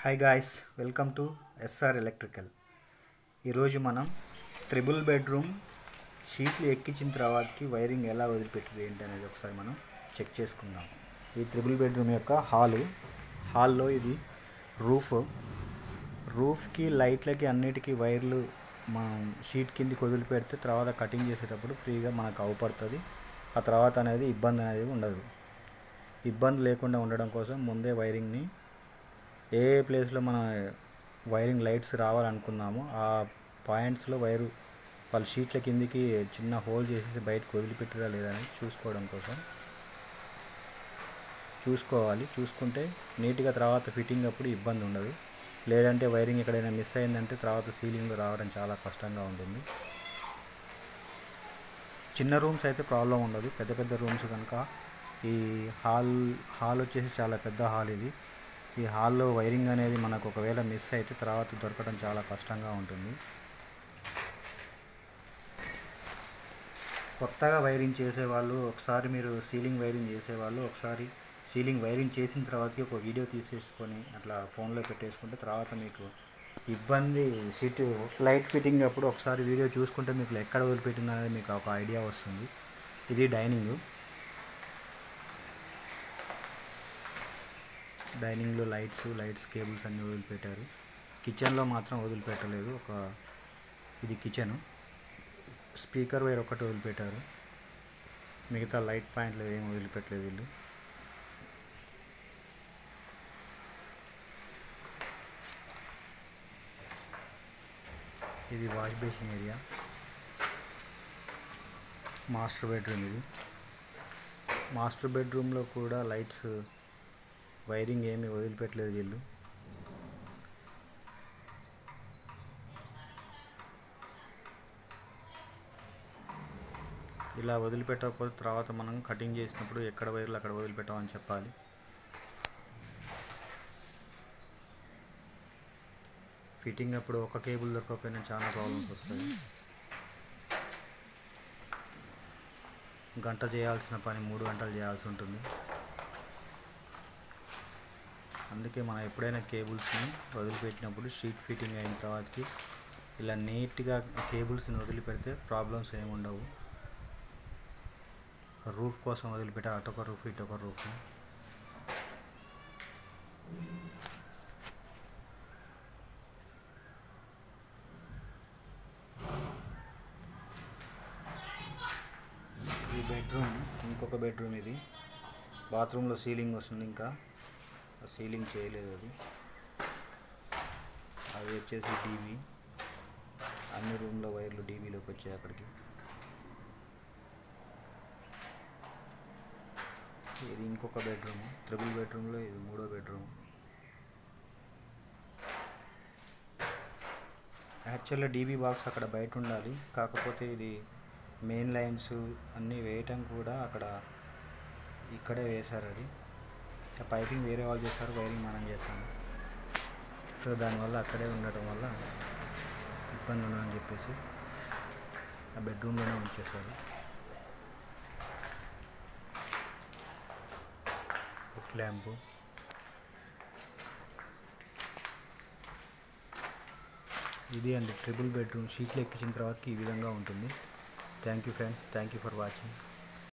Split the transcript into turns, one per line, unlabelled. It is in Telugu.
hi guys welcome to S R electrical ఈరోజు మనం త్రిబుల్ బెడ్రూమ్ షీట్లు ఎక్కించిన తర్వాతకి వైరింగ్ ఎలా వదిలిపెట్టేది ఏంటి అనేది ఒకసారి మనం చెక్ చేసుకుందాం ఈ త్రిబుల్ బెడ్రూమ్ యొక్క హాలు హాల్లో ఇది రూఫ్ రూఫ్కి లైట్లకి అన్నిటికీ వైర్లు మనం షీట్ కిందికి వదిలిపెడితే తర్వాత కటింగ్ చేసేటప్పుడు ఫ్రీగా మనకు అవపడుతుంది ఆ తర్వాత అనేది ఇబ్బంది అనేది ఉండదు ఇబ్బంది లేకుండా ఉండడం కోసం ముందే వైరింగ్ని ఏ ఏ ప్లేస్లో మన వైరింగ్ లైట్స్ రావాలనుకున్నామో ఆ పాయింట్స్లో వైరు వాళ్ళ షీట్ల కిందికి చిన్న హోల్ చేసేసి బయటకు వదిలిపెట్టిరా లేదా అని చూసుకోవడం కోసం చూసుకోవాలి చూసుకుంటే నీట్గా తర్వాత ఫిట్టింగ్ అప్పుడు ఇబ్బంది ఉండదు లేదంటే వైరింగ్ ఎక్కడైనా మిస్ అయిందంటే తర్వాత సీలింగ్లో రావడం చాలా కష్టంగా ఉంటుంది చిన్న రూమ్స్ అయితే ప్రాబ్లం ఉండదు పెద్ద పెద్ద రూమ్స్ కనుక ఈ హాల్ హాల్ వచ్చేసి చాలా పెద్ద హాల్ ఇది ఈ హాల్లో వైరింగ్ అనేది మనకు ఒకవేళ మిస్ అయితే తర్వాత దొరకడం చాలా కష్టంగా ఉంటుంది కొత్తగా వైరింగ్ చేసేవాళ్ళు ఒకసారి మీరు సీలింగ్ వైరింగ్ చేసేవాళ్ళు ఒకసారి సీలింగ్ వైరింగ్ చేసిన తర్వాతకి ఒక వీడియో తీసేసుకొని అట్లా ఫోన్లో పెట్టేసుకుంటే తర్వాత మీకు ఇబ్బంది సీట్ లైట్ ఫిట్టింగ్ అప్పుడు ఒకసారి వీడియో చూసుకుంటే మీకు ఎక్కడ వదిలిపెట్టింది అనేది మీకు ఒక ఐడియా వస్తుంది ఇది డైనింగ్ డైనింగ్లో లైట్స్ లైట్స్ కేబుల్స్ అన్నీ వదిలిపెట్టారు కిచెన్లో మాత్రం వదిలిపెట్టలేదు ఒక ఇది కిచెన్ స్పీకర్ వైర్ ఒకటి వదిలిపెట్టారు మిగతా లైట్ పాయింట్లు ఏం వదిలిపెట్టలేదు వీళ్ళు ఇది wash basin area master bedroom ఇది మాస్టర్ బెడ్రూమ్లో కూడా లైట్స్ వైరింగ్ ఏమీ వదిలిపెట్టలేదు వీళ్ళు ఇలా వదిలిపెట్టకపోతే తర్వాత మనం కటింగ్ చేసినప్పుడు ఎక్కడ వైర్లు అక్కడ వదిలిపెట్టామని చెప్పాలి ఫిట్టింగ్ అప్పుడు ఒక కేబుల్ దొరకకపోయినా చాలా ప్రాబ్లమ్స్ వస్తాయి గంట చేయాల్సిన పని మూడు గంటలు చేయాల్సి ఉంటుంది అందుకే మనం ఎప్పుడైనా కేబుల్స్ని వదిలిపెట్టినప్పుడు షీట్ ఫిట్టింగ్ అయిన తర్వాతకి ఇలా నీట్గా కేబుల్స్ని వదిలిపెడితే ప్రాబ్లమ్స్ ఏమి ఉండవు రూఫ్ కోసం వదిలిపెట్టే అటొక రూఫ్ ఇటొక రూఫ్ ఈ బెడ్రూమ్ ఇంకొక బెడ్రూమ్ ఇది బాత్రూంలో సీలింగ్ వస్తుంది ఇంకా సీలింగ్ చేయలేదు అది అది వచ్చేసి టీవీ అన్ని రూమ్లో వైర్లు టీవీలోకి వచ్చాయి అక్కడికి ఇది ఇంకొక బెడ్రూమ్ ట్రిపుల్ బెడ్రూమ్లో ఇది మూడో బెడ్రూమ్ యాక్చువల్గా డీబీ బాక్స్ అక్కడ బయట ఉండాలి కాకపోతే ఇది మెయిన్ లైన్స్ అన్నీ వేయటం కూడా అక్కడ ఇక్కడే వేశారు అది ఆ పైపింగ్ వేరే వాళ్ళు చేస్తారు వైరింగ్ మనం చేస్తాము సో దానివల్ల అక్కడే ఉండటం వల్ల ఇబ్బంది ఉండదని చెప్పేసి ఆ బెడ్రూమ్లోనే ఉంచేశారు ఫుట్ ల్యాంపు ఇది అండి ట్రిపుల్ బెడ్రూమ్ షీట్లు ఎక్కించిన తర్వాతకి ఈ విధంగా ఉంటుంది thank you friends thank you for watching